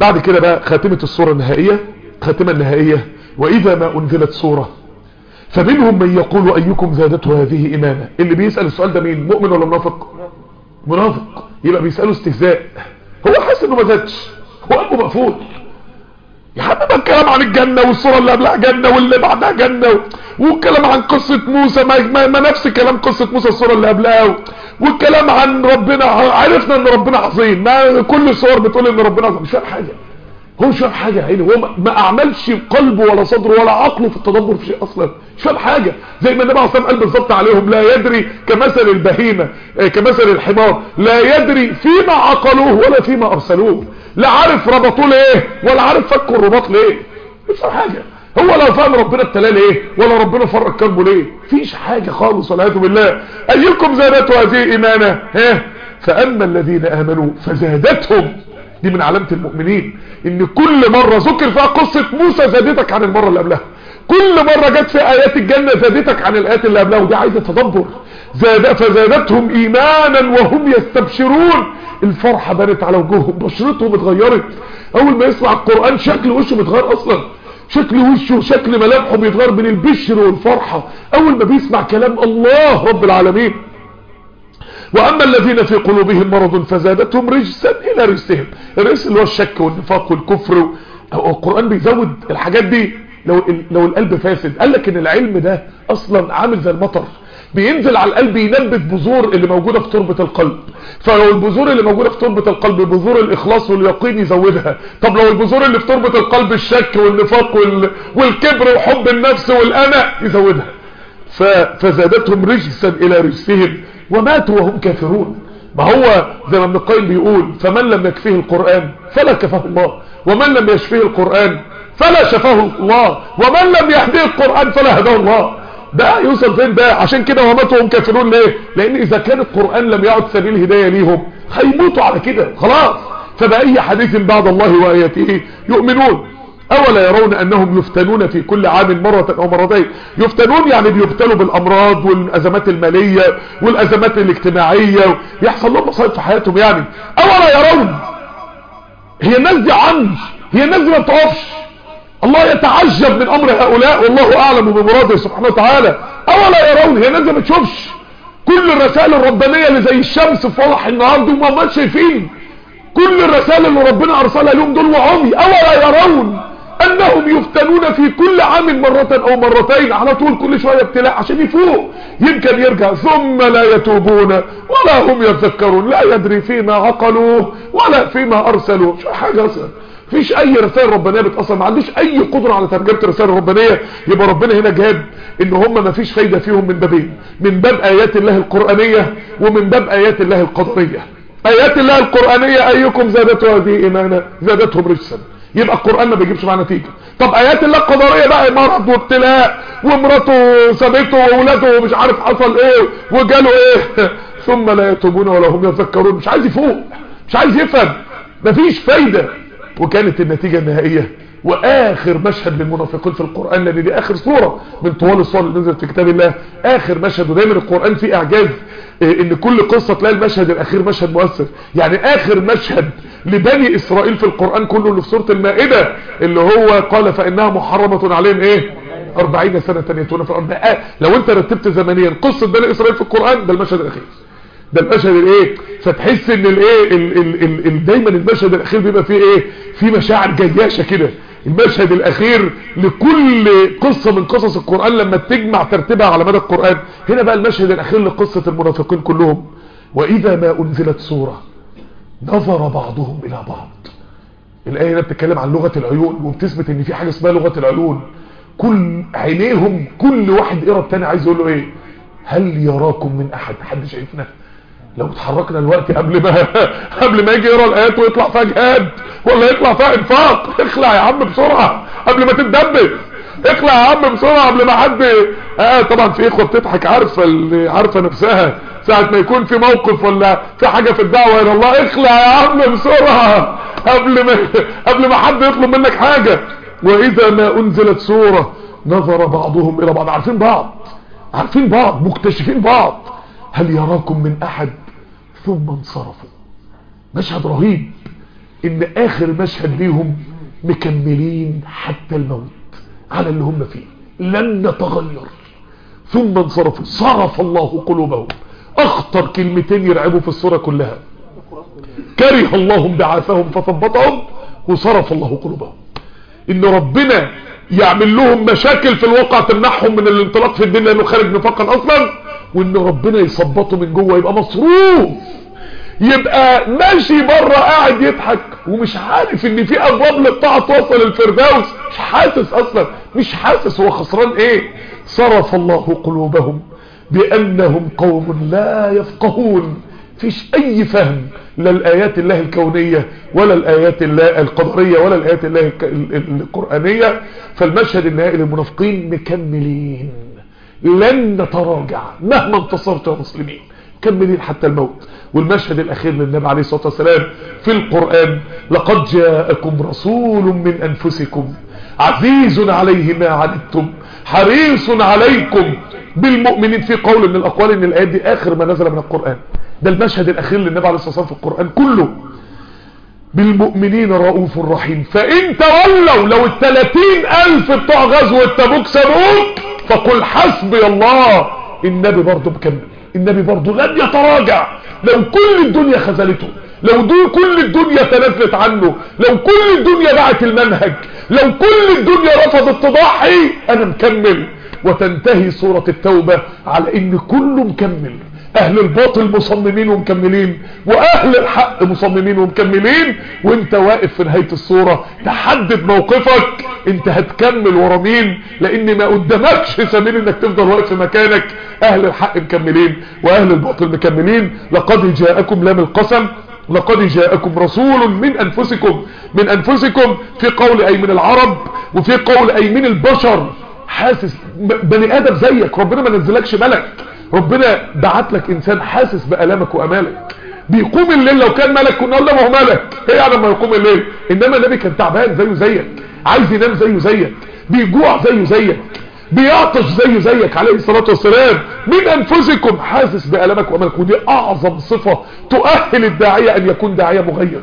بعد كده بقى خاتمة الصورة النهائية خاتمة النهائية واذا ما انزلت صورة فمنهم من يقول ايكم زادته هذه ايمانا اللي بيسأل السؤال ده مين مؤمن ولا منافق منافق يبقى بيسأله استهزاء هو حاسس انه ما زادش هو قلبه مقفول يا حبيبي بقى الكلام عن الجنة والصورة اللي قبلها جنة واللي بعدها جنة والكلام عن قصة موسى ما, ما, ما نفس كلام قصة موسى الصورة اللي قبلها والكلام عن ربنا عرفنا ان ربنا عظيم ما كل الصور بتقول ان ربنا عظيم مش فاهم حاجة هو مش فاهم حاجة يا عيني هو ما- ما اعملش قلبه ولا صدره ولا عقله في التدبر في شيء اصلا مش فاهم حاجة زي ما النبي عليه الصلاة والسلام قال بالظبط عليهم لا يدري كمثل البهيمة آه، كمثل الحمار لا يدري فيما عقلوه ولا فيما ارسلوه لا عارف ربطوه ليه ولا عارف فكوا الرباط ليه مش فاهم حاجة هو لو فاهم ربنا ابتلاه ليه ولا ربنا فرق كلبه ليه فيش حاجة خالص والعياذ بالله ايكم زادته هذه ايمانا ها فاما الذين امنوا فزادتهم دي من علامة المؤمنين ان كل مرة ذكر فيها قصة موسى زادتك عن المرة اللي قبلها كل مرة جت في ايات الجنة زادتك عن الايات اللي قبلها ودي عايزة تدبر زاد فزادتهم ايمانا وهم يستبشرون الفرحة بانت على وجوههم بشرتهم اتغيرت اول ما يسمع القرآن شكل وشه بيتغير اصلا شكل وشه وشكل ملامحه بيتغير من البشر والفرحة اول ما بيسمع كلام الله رب العالمين واما الذين في قلوبهم مرض فزادتهم رجسا الى رجسهم الرجس اللي هو الشك والنفاق والكفر و- هو القرآن بيزود الحاجات دي لو لو القلب فاسد قال لك ان العلم ده اصلا عامل زي المطر بينزل على القلب ينبت بذور اللي موجودة في تربة القلب فلو البذور اللي موجودة في تربة القلب بذور الاخلاص واليقين يزودها طب لو البذور اللي في تربة القلب الشك والنفاق وال... والكبر وحب النفس والانا يزودها ف... فزادتهم رجسا الى رجسهم وماتوا وهم كافرون ما هو زي ما ابن القيم بيقول فمن لم يكفيه القرآن فلا كفاه الله ومن لم يشفيه القرآن فلا شفاه الله ومن لم يهديه القرآن فلا هداه الله ده يوصل فين ده عشان كده وماتوا وهم كافرون ليه لان اذا كان القرآن لم يعد سبيل هداية ليهم هيموتوا على كده خلاص فبأي حديث بعد الله وآياته يؤمنون اولا يرون انهم يفتنون في كل عام مرة او مرتين يفتنون يعني بيبتلوا بالامراض والازمات المالية والازمات الاجتماعية يحصل لهم مصائب في حياتهم يعني اولا يرون هي الناس دي عنج هي الناس دي ما بتقفش الله يتعجب من امر هؤلاء والله اعلم بمراده سبحانه وتعالى اولا يرون هي الناس دي ما بتشوفش كل الرسائل الربانية اللي زي الشمس في وضح النهار دي وما شايفين كل الرسائل اللي ربنا ارسلها لهم دول وعمي اولا يرون انهم يفتنون في كل عام مرة او مرتين على طول كل شوية ابتلاء عشان يفوق يمكن يرجع ثم لا يتوبون ولا هم يتذكرون لا يدري فيما عقلوه ولا فيما ارسلوه مش حاجة اصلا فيش اي رسائل ربانية بتأثر ما عندوش اي قدرة على ترجمة الرسائل الربانية يبقى ربنا هنا جاب ان هم ما فيش فايدة فيهم من بابين من باب ايات الله القرآنية ومن باب ايات الله القدرية ايات الله القرآنية ايكم زادته هذه ايمانا زادتهم رجسا يبقى القرآن ما بيجيبش معاه نتيجة طب ايات الله القدرية بقى مرض وابتلاء ومراته سابته واولاده مش عارف حصل ايه وجاله ايه ثم لا يتوبون ولا هم يذكرون مش عايز يفوق مش عايز يفهم مفيش فايدة وكانت النتيجة النهائية واخر مشهد للمنافقين في القرآن لان دي اخر صورة من طوال الصور اللي نزلت في كتاب الله اخر مشهد ودايما القرآن فيه اعجاز إيه ان كل قصة تلاقي المشهد الاخير مشهد مؤثر يعني اخر مشهد لبني اسرائيل في القرآن كله اللي في سورة المائدة اللي هو قال فانها محرمة عليهم ايه 40 سنة يتون في الارض آه لو انت رتبت زمنيا قصة بني اسرائيل في القرآن ده المشهد الاخير ده المشهد الايه فتحس ان الايه ال ال ال ال دايما المشهد الاخير بيبقى فيه ايه في مشاعر جياشة كده المشهد الاخير لكل قصة من قصص القرآن لما تجمع ترتيبها على مدى القرآن هنا بقى المشهد الاخير لقصة المنافقين كلهم واذا ما انزلت سورة نظر بعضهم الى بعض الايه هنا بتتكلم عن لغة العيون وبتثبت ان في حاجة اسمها لغة العيون كل عينيهم كل واحد يقرا التاني عايز يقول له ايه هل يراكم من احد حد شايفنا لو اتحركنا الوقت قبل ما قبل ما يجي يقرا الايات ويطلع فيها جهاد ولا يطلع فيها انفاق اخلع يا عم بسرعه قبل ما تتدبس اخلع يا عم بسرعه قبل ما حد اه طبعا في اخوه بتضحك عارفه اللي عارفه نفسها ساعه ما يكون في موقف ولا في حاجه في الدعوه الى الله اخلع يا عم بسرعه قبل ما قبل ما حد يطلب منك حاجه واذا ما انزلت سوره نظر بعضهم الى بعض عارفين بعض عارفين بعض مكتشفين بعض هل يراكم من احد ثم انصرفوا مشهد رهيب ان اخر مشهد ليهم مكملين حتى الموت على اللي هم فيه لن نتغير ثم انصرفوا صرف الله قلوبهم اخطر كلمتين يرعبوا في الصورة كلها كره الله بعاثهم فثبطهم وصرف الله قلوبهم ان ربنا يعمل لهم مشاكل في الواقع تمنعهم من الانطلاق في الدين لانه خارج نفاقا اصلا وان ربنا يثبطه من جوه يبقى مصروف يبقى ماشي بره قاعد يضحك ومش عارف ان في ابواب للطاعه توصل الفردوس مش حاسس اصلا مش حاسس هو خسران ايه صرف الله قلوبهم بانهم قوم لا يفقهون فيش اي فهم لا الايات الله الكونية ولا الايات الله القدرية ولا الايات الله القرآنية فالمشهد النهائي للمنافقين مكملين لن نتراجع مهما انتصرت يا مسلمين مكملين حتى الموت والمشهد الاخير للنبي عليه الصلاة والسلام في القرآن لقد جاءكم رسول من انفسكم عزيز عليه ما عنتم حريص عليكم بالمؤمنين في قول من الاقوال ان الايات دي اخر ما نزل من القرآن ده المشهد الاخير للنبي عليه الصلاة والسلام في القرآن كله بالمؤمنين رؤوف رحيم فان تولوا لو التلاتين الف بتوع غزوة تبوك سابوك فقل حسبي الله النبي برضه مكمل النبي برضه لن يتراجع لو كل الدنيا خذلته لو دو كل الدنيا تنازلت عنه لو كل الدنيا باعت المنهج لو كل الدنيا رفضت تضحي انا مكمل وتنتهي سورة التوبة على ان كله مكمل اهل الباطل مصممين ومكملين واهل الحق مصممين ومكملين وانت واقف في نهاية الصورة تحدد موقفك انت هتكمل ورا مين لان ما قدامكش سبيل انك تفضل واقف في مكانك اهل الحق مكملين واهل الباطل مكملين لقد جاءكم لام القسم لقد جاءكم رسول من انفسكم من انفسكم في قول اي من العرب وفي قول اي من البشر حاسس بني ادم زيك ربنا ما نزلكش ملك ربنا بعت لك انسان حاسس بالامك وامالك بيقوم الليل لو كان ملك كنا نقول له ما هو ملك ايه يعني لما يقوم الليل انما النبي كان تعبان زيه زيك عايز ينام زيه زيك بيجوع زيه زيك بيعطش زيه زيك عليه الصلاة والسلام من انفسكم حاسس بألمك وامالك ودي اعظم صفة تؤهل الداعية ان يكون داعية مغير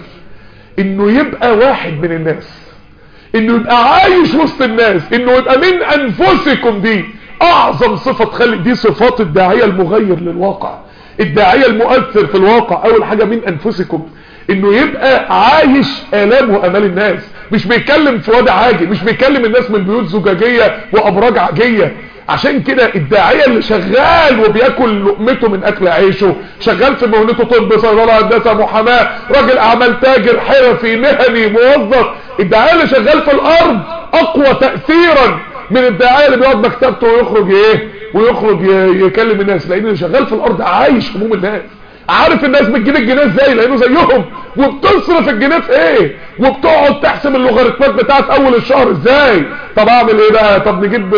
انه يبقى واحد من الناس انه يبقى عايش وسط الناس انه يبقى من انفسكم دي اعظم صفة تخلي دي صفات الداعية المغير للواقع الداعية المؤثر في الواقع اول حاجة من انفسكم انه يبقى عايش الام وامال الناس مش بيتكلم في وضع عاجي مش بيكلم الناس من بيوت زجاجية وابراج عاجية عشان كده الداعية اللي شغال وبياكل لقمته من اكل عيشه شغال في مهنته طب صيدله هندسه محاماه راجل اعمال تاجر حرفي مهني موظف الداعية اللي شغال في الارض اقوى تأثيرا من الداعية اللي بيقعد مكتبته ويخرج ايه ويخرج يكلم الناس لان اللي شغال في الارض عايش هموم الناس عارف الناس بتجيب الجنيه ازاي لانه زيهم وبتصرف الجنيه في ايه وبتقعد تحسب اللوغاريتمات بتاعت اول الشهر ازاي طب اعمل ايه بقى طب نجيب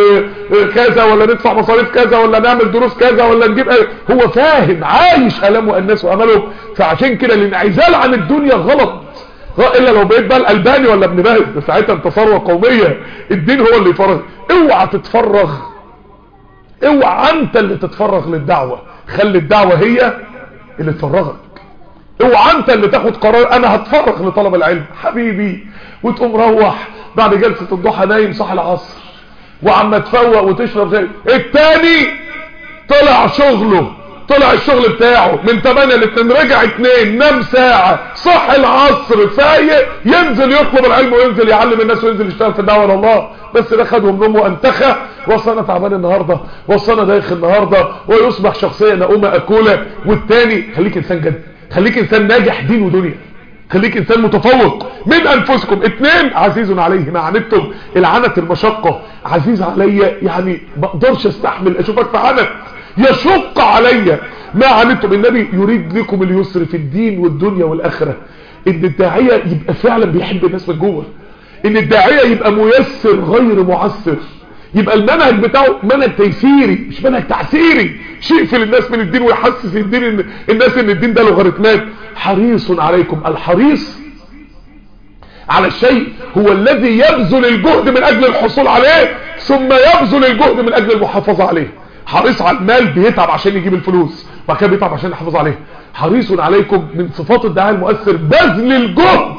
كذا ولا ندفع مصاريف كذا ولا نعمل دروس كذا ولا نجيب ايه هو فاهم عايش الام الناس واملهم فعشان كده الانعزال عن الدنيا غلط الا لو بقيت بقى الالباني ولا ابن باز ده ساعتها انت ثروه قوميه الدين هو اللي يفرغ اوعى تتفرغ اوعى انت اللي تتفرغ للدعوه خلي الدعوه هي اللي تفرغك اوعى انت اللي تاخد قرار انا هتفرغ لطلب العلم حبيبي وتقوم روح بعد جلسه الضحى نايم صح العصر وعم تفوق وتشرب زي التاني طلع شغله طلع الشغل بتاعه من 8 ل 2 رجع 2 نام ساعة صح العصر فايق ينزل يطلب العلم وينزل يعلم الناس وينزل يشتغل في الدعوة لله بس ده خدهم نوم وانتخى وصلنا تعبان النهاردة وصلنا دايخ النهاردة ويصبح شخصية نقومة اكولة والتاني خليك انسان جد خليك انسان ناجح دين ودنيا خليك انسان متفوق من انفسكم اتنين عزيز عليه ما عنتم العنت المشقة عزيز عليا يعني ما اقدرش استحمل اشوفك في عنت يشق علي ما عنتم النبي يريد لكم اليسر في الدين والدنيا والاخرة ان الداعية يبقى فعلا بيحب الناس من جوه ان الداعية يبقى ميسر غير معسر يبقى المنهج بتاعه منهج تيسيري مش منهج تعسيري يقفل الناس من الدين ويحسس الدين إن الناس ان الدين ده لوغاريتمات حريص عليكم الحريص على الشيء هو الذي يبذل الجهد من اجل الحصول عليه ثم يبذل الجهد من اجل المحافظة عليه حريص على المال بيتعب عشان يجيب الفلوس وبعد كده بيتعب عشان يحافظ عليه حريص عليكم من صفات الدعاء المؤثر بذل الجهد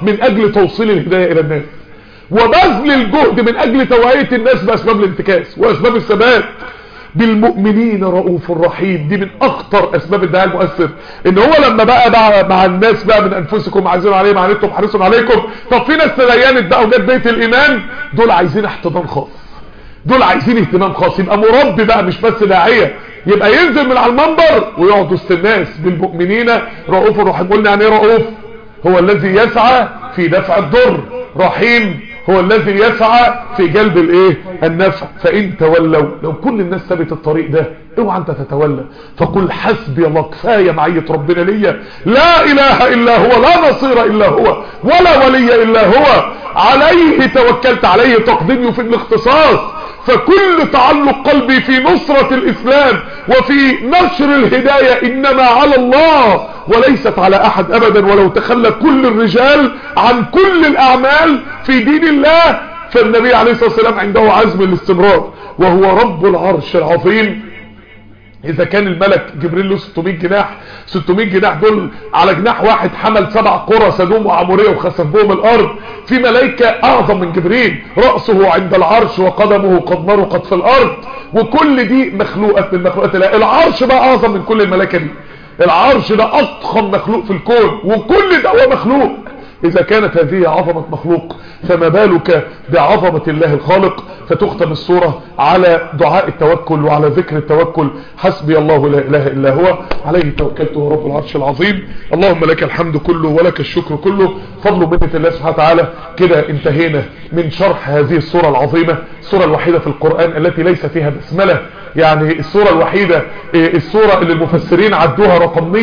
من اجل توصيل الهداية الى الناس وبذل الجهد من اجل توعية الناس باسباب الانتكاس واسباب الثبات بالمؤمنين رؤوف رحيم دي من اخطر اسباب الدعاء المؤثر ان هو لما بقى, بقى مع الناس بقى من انفسكم عايزين عليهم عنيتم حريص عليكم طب في ناس تدينت بقى وجت بيت الايمان دول عايزين احتضان خاص دول عايزين اهتمام خاص يبقى مربي بقى مش بس داعيه يبقى ينزل من على المنبر ويقعد وسط الناس بالمؤمنين رؤوف رحيم قلنا يعني ايه رؤوف هو الذي يسعى في دفع الضر رحيم هو الذي يسعى في جلب الايه النفع فان تولوا لو كل الناس ثبت الطريق ده اوعى انت تتولى فقل حسبي الله كفايه معيه ربنا ليا لا اله الا هو لا نصير الا هو ولا ولي الا هو عليه توكلت عليه تقديمي في الاختصاص فكل تعلق قلبي في نصرة الإسلام وفي نشر الهداية إنما على الله وليست على أحد أبدا ولو تخلى كل الرجال عن كل الأعمال في دين الله فالنبي عليه الصلاة والسلام عنده عزم الاستمرار وهو رب العرش العظيم اذا كان الملك جبريل له 600 جناح 600 جناح دول على جناح واحد حمل سبع قرى سدوم وعمورية وخسف بهم الارض في ملائكة اعظم من جبريل رأسه عند العرش وقدمه قد مرقت في الارض وكل دي مخلوقات من مخلوقات الله العرش بقى اعظم من كل الملائكة دي العرش ده اضخم مخلوق في الكون وكل ده هو مخلوق اذا كانت هذه عظمة مخلوق فما بالك بعظمة الله الخالق فتختم الصورة على دعاء التوكل وعلى ذكر التوكل حسبي الله لا اله الا هو عليه توكلت هو رب العرش العظيم اللهم لك الحمد كله ولك الشكر كله فضل منة الله سبحانه وتعالى كده انتهينا من شرح هذه الصورة العظيمة الصورة الوحيدة في القرآن التي ليس فيها بسملة يعني الصورة الوحيدة الصورة اللي المفسرين عدوها رقم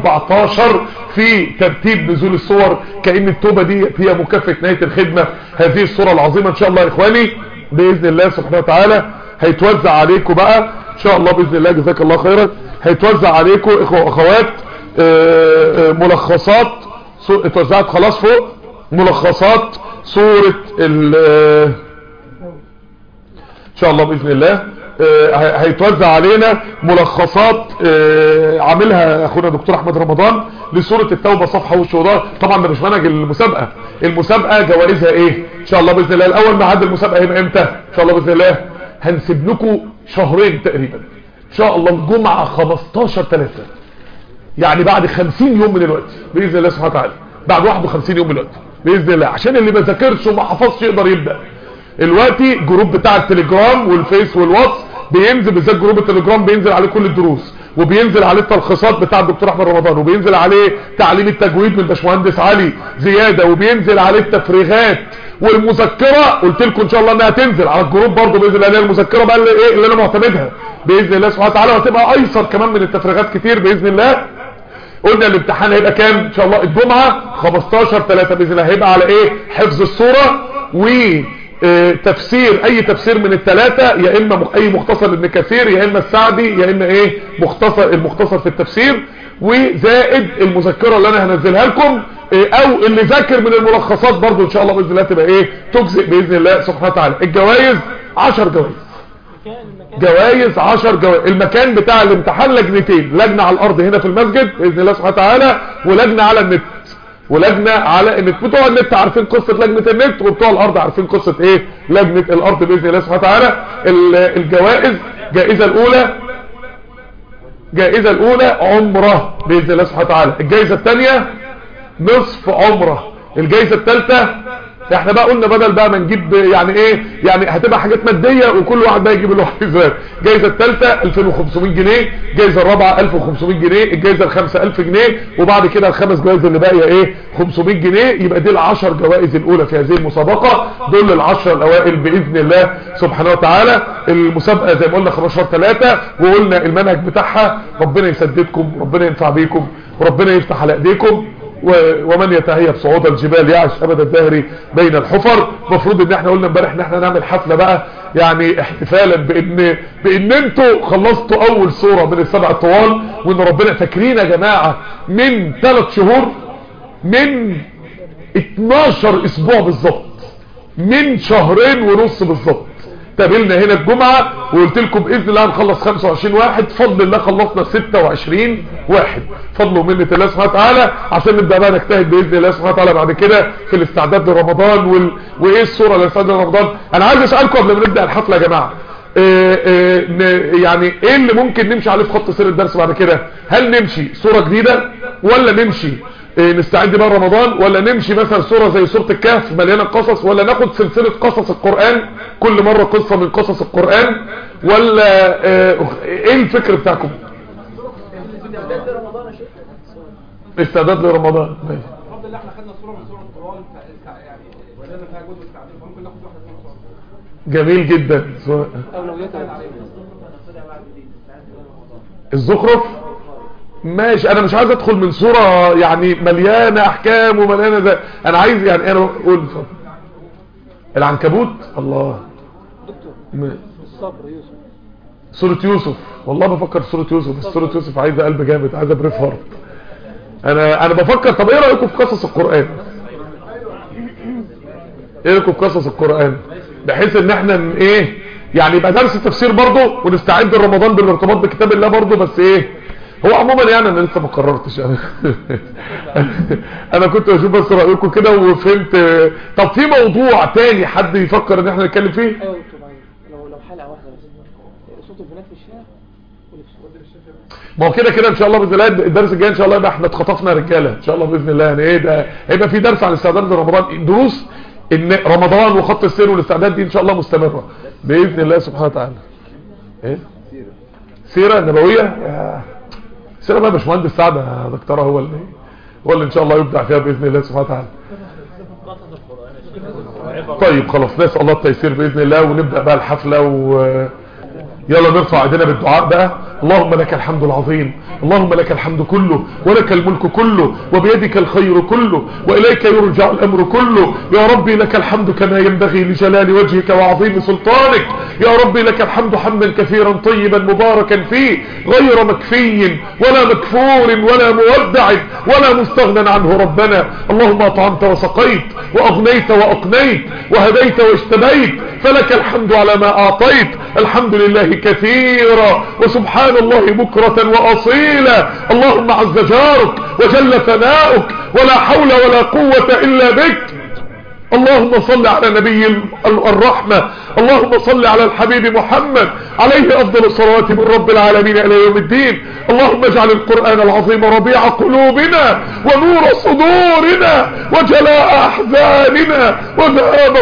114 في ترتيب نزول الصور كأن التوبة دي هي مكافأة نهاية الخدمة هذه الصورة العظيمة ان شاء الله يا اخواني بإذن الله سبحانه وتعالى هيتوزع عليكم بقى ان شاء الله بإذن الله جزاك الله خيرا هيتوزع عليكم اخوة واخوات ملخصات اتوزعت خلاص فوق ملخصات صورة ال ان شاء الله بإذن الله هيتوزع علينا ملخصات عاملها اخونا دكتور احمد رمضان لسورة التوبة صفحة والشهداء طبعا ده مش منهج المسابقة المسابقة جوائزها ايه ان شاء الله باذن الله الاول ميعاد المسابقة هيبقى امتى ان شاء الله باذن الله هنسيب لكم شهرين تقريبا ان شاء الله الجمعة 15 3 يعني بعد 50 يوم من الوقت باذن الله سبحانه وتعالى بعد 51 يوم من الوقت باذن الله عشان اللي ما ذاكرش وما حفظش يقدر يبدا دلوقتي جروب بتاع التليجرام والفيس والواتس بينزل بالذات جروب التليجرام بينزل عليه كل الدروس وبينزل عليه التلخيصات بتاع الدكتور احمد رمضان وبينزل عليه تعليم التجويد من الباشمهندس علي زياده وبينزل عليه التفريغات والمذكره قلت لكم ان شاء الله انها تنزل على الجروب برضه باذن الله المذكره بقى اللي ايه اللي انا معتمدها باذن الله سبحانه وتعالى وهتبقى ايسر كمان من التفريغات كتير باذن الله قلنا الامتحان هيبقى كام ان شاء الله الجمعه 15 3 باذن الله هيبقى على ايه حفظ الصوره و تفسير اي تفسير من الثلاثة يا اما اي مختصر لابن كثير يا اما السعدي يا اما ايه مختصر المختصر في التفسير وزائد المذكرة اللي انا هنزلها لكم او اللي ذاكر من الملخصات برضو ان شاء الله باذن الله تبقى ايه تجزئ باذن الله سبحانه وتعالى الجوائز 10 جوائز جوائز 10 جوائز المكان بتاع الامتحان لجنتين لجنة على الارض هنا في المسجد باذن الله سبحانه وتعالى ولجنة على النت ولجنة على النت بتوع النت عارفين قصة لجنة النت وبتوع الارض عارفين قصة ايه لجنة الارض باذن الله سبحانه وتعالى الجوائز جائزة الاولى جائزة الاولى عمرة باذن الله سبحانه وتعالى الجائزة الثانية نصف عمرة الجائزة الثالثة احنا بقى قلنا بدل بقى ما نجيب يعني ايه يعني هتبقى حاجات مادية وكل واحد بقى يجيب اللي هو عايزاه الجائزة الثالثة 2500 جنيه الجائزة الرابعة 1500 جنيه الجائزة الخامسة 1000 جنيه وبعد كده الخمس جوائز اللي باقيه ايه 500 جنيه يبقى دي العشر جوائز الاولى في هذه المسابقة دول العشر الاوائل باذن الله سبحانه وتعالى المسابقة زي ما قلنا 15 3 وقلنا المنهج بتاعها ربنا يسددكم ربنا ينفع بيكم وربنا يفتح على ايديكم ومن يتهيب صعود الجبال يعش ابد الدهر بين الحفر مفروض ان احنا قلنا امبارح ان احنا نعمل حفلة بقى يعني احتفالا بان بان انتوا خلصتوا اول صورة من السبع الطوال وان ربنا فاكرين يا جماعة من ثلاث شهور من 12 اسبوع بالظبط من شهرين ونص بالظبط تقابلنا هنا الجمعة وقلت لكم بإذن الله هنخلص 25 واحد فضل الله خلصنا 26 واحد فضل ومنة الله سبحانه وتعالى عشان نبدأ بقى نجتهد بإذن الله سبحانه وتعالى بعد كده في الاستعداد لرمضان وال... وإيه الصورة للاستعداد لرمضان أنا عايز أسألكم قبل ما نبدأ الحفلة يا جماعة إيه إيه يعني ايه اللي ممكن نمشي عليه في خط سير الدرس بعد كده هل نمشي صورة جديدة ولا نمشي إيه نستعد بقى رمضان ولا نمشي مثلا صورة زي صورة الكهف مليانة قصص ولا ناخد سلسلة قصص القرآن كل مرة قصة من قصص القرآن ولا ايه الفكر بتاعكم استعداد لرمضان ماشي الحمد لله احنا خدنا صوره من صور القران يعني ولنا فيها جزء استعداد فممكن ناخد واحده منها صور جميل جدا اولوياتها الزخرف ماشي انا مش عايز ادخل من صورة يعني مليانة احكام ومليانة زي انا عايز يعني انا اقول اتفضل. العنكبوت الله م- الصبر يوسف سورة يوسف والله بفكر في سورة يوسف بس سورة يوسف عايزة قلب جامد عايزة بريف هارت انا انا بفكر طب ايه رأيكم في قصص القرآن ايه رأيكم في قصص القرآن بحيث ان احنا ن- ايه يعني يبقى درس التفسير برضه ونستعد لرمضان بالارتباط بكتاب الله برضه بس ايه هو عموما يعني انا لسه ما قررتش انا انا كنت بشوف بس رايكم كده وفهمت طب في موضوع تاني حد يفكر ان احنا نتكلم فيه ايوه دكتور معين لو لو حلقه واحده بس صوت البنات في الشارع واللي في الشارع ما هو كده كده ان شاء الله باذن الله الدرس الجاي ان شاء الله يبقى احنا اتخطفنا رجاله ان شاء الله باذن الله يعني ايه ده هيبقى في درس عن الاستعداد لرمضان دروس ان رمضان وخط السير والاستعداد دي ان شاء الله مستمره باذن الله سبحانه وتعالى ايه سيره نبويه يا سيره بقى باشمهندس سعد يا دكتوره هو اللي هو اللي ان شاء الله يبدع فيها باذن الله سبحانه وتعالى طيب خلاص نسال الله التيسير باذن الله ونبدا بقى الحفله و يلا نرفع ايدينا بالدعاء بقى اللهم لك الحمد العظيم اللهم لك الحمد كله ولك الملك كله وبيدك الخير كله وإليك يرجع الأمر كله يا ربي لك الحمد كما ينبغي لجلال وجهك وعظيم سلطانك يا ربي لك الحمد حمدا كثيرا طيبا مباركا فيه غير مكفي ولا مكفور ولا مودع ولا مستغنى عنه ربنا اللهم أطعمت وسقيت وأغنيت وأقنيت وهديت واجتبيت فلك الحمد على ما أعطيت الحمد لله كثيرا وسبحان الله بكرة وأصيلا اللهم عز جارك وجل ثناؤك ولا حول ولا قوة إلا بك اللهم صل على نبي الرحمة اللهم صل على الحبيب محمد عليه أفضل الصلوات من رب العالمين إلى يوم الدين اللهم اجعل القرآن العظيم ربيع قلوبنا ونور صدورنا وجلاء أحزاننا وذهاب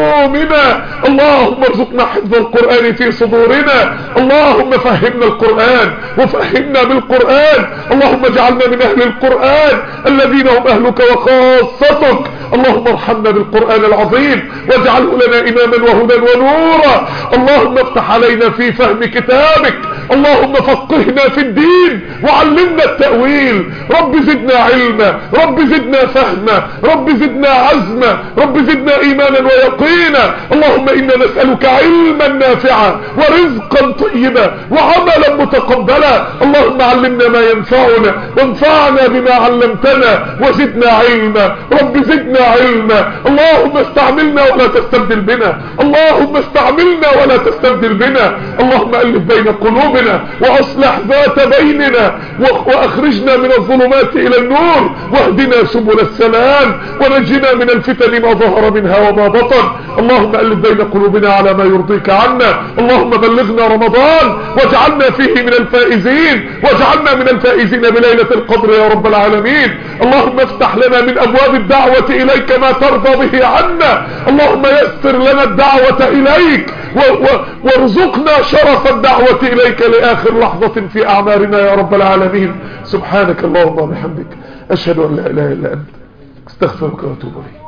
همومنا اللهم ارزقنا حفظ القرآن في صدورنا اللهم فهمنا القرآن وفهمنا بالقرآن اللهم اجعلنا من أهل القرآن الذين هم أهلك وخاصتك اللهم ارحمنا بالقرآن العظيم واجعله لنا إماما وهدى ونورا اللهم افتح علينا في فهم كتابك اللهم فقهنا في الدين وعلمنا التأويل رب زدنا علما رب زدنا فهما رب زدنا عزما رب زدنا إيمانا ويقينا اللهم إنا نسألك علما نافعا ورزقا طيبا وعملا متقبلا اللهم علمنا ما ينفعنا وانفعنا بما علمتنا وزدنا علما رب زدنا علما اللهم استعملنا ولا تستبدل بنا اللهم استعملنا ولا تستبدل بنا اللهم ألف بين قلوبنا واصلح ذات بيننا واخرجنا من الظلمات الى النور واهدنا سبل السلام ونجنا من الفتن ما ظهر منها وما بطن اللهم ألف بين قلوبنا على ما يرضيك عنا اللهم بلغنا رمضان واجعلنا فيه من الفائزين واجعلنا من الفائزين بليلة القدر يا رب العالمين اللهم افتح لنا من ابواب الدعوة اليك ما ترضى به عنا اللهم يسر لنا الدعوة اليك وارزقنا شرف الدعوة اليك لاخر لحظة في اعمارنا يا رب العالمين سبحانك اللهم وبحمدك اشهد ان لا اله الا انت استغفرك واتوب اليك